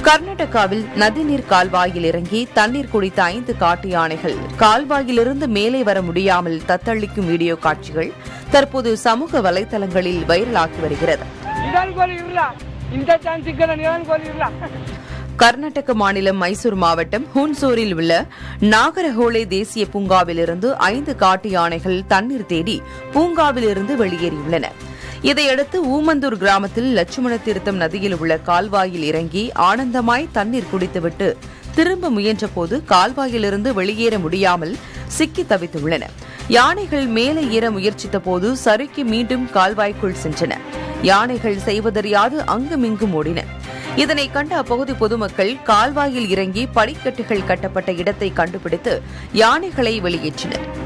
கர்நாடகாவில் நதிநீர் கால்வாயில் இறங்கி தண்ணீர் குடித்த ஐந்து காட்டு யானைகள் கால்வாயிலிருந்து மேலே வர முடியாமல் தத்தளிக்கும் வீடியோ காட்சிகள் தற்போது சமூக வலைதளங்களில் வைரலாகி வருகிறது ನಿಧಾನಕ್ಕೆ ಇರಲ್ಲ ಇಂಥ ಚಾನ್ಸ್ ಸಿಕ್ಕಲ್ಲ ನಿಧಾನಕ್ಕೆ ಇರಲ್ಲ கர்நாடக மாநிலம் மைசூர் மாவட்டம் ஹூன்சூரில் உள்ள நாகரஹோளே தேசிய பூங்காவிலிருந்து ஐந்து காட்டு யானைகள் தண்ணீர் தேடி பூங்காவிலிருந்து வெளியேறியுள்ளன இதையடுத்து ஊமந்தூர் கிராமத்தில் லட்சுமண தீர்த்தம் நதியில் உள்ள கால்வாயில் இறங்கி ஆனந்தமாய் தண்ணீர் குடித்துவிட்டு திரும்ப முயன்றபோது கால்வாயிலிருந்து வெளியேற முடியாமல் சிக்கி தவித்துள்ளன யானைகள் மேலே ஏற முயற்சித்த போது சறுக்கி மீண்டும் கால்வாய்க்குள் சென்றன யானைகள் செய்வதறியாது அங்குமிங்கும் ஓடின இதனை கண்ட அப்பகுதி பொதுமக்கள் கால்வாயில் இறங்கி படிக்கட்டுகள் கட்டப்பட்ட இடத்தை கண்டுபிடித்து யானைகளை வெளியேற்றினர்